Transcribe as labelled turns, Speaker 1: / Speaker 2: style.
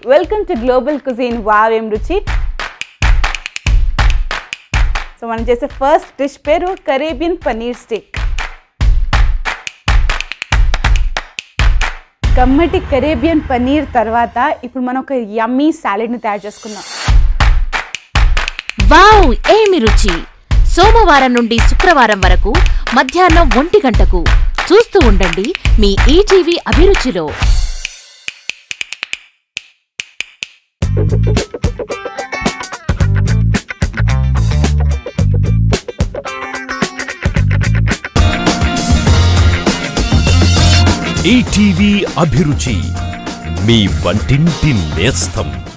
Speaker 1: welcome to global cuisine వావేం రుచి so మనం చేసే ఫస్ట్ డిష్ పేరు కరేబియన్ పనీర్ స్టిక్ కమ్మటి కరేబియన్ పనీర్ తర్వాత ఇప్పుడు మనం ఒక యమ్మీ సాలెడ్ని తయారు చేసుకుందాం
Speaker 2: వావ్ ఏమి రుచి సోమవారం నుండి శుక్రవారం వరకు మధ్యాహ్నం ఒంటి గంటకు చూస్తూ ఉండండి మీ ఈటీవీ అభిరుచిలో
Speaker 3: ఈటీవీ అభిరుచి మీ వంటింటి నేస్తం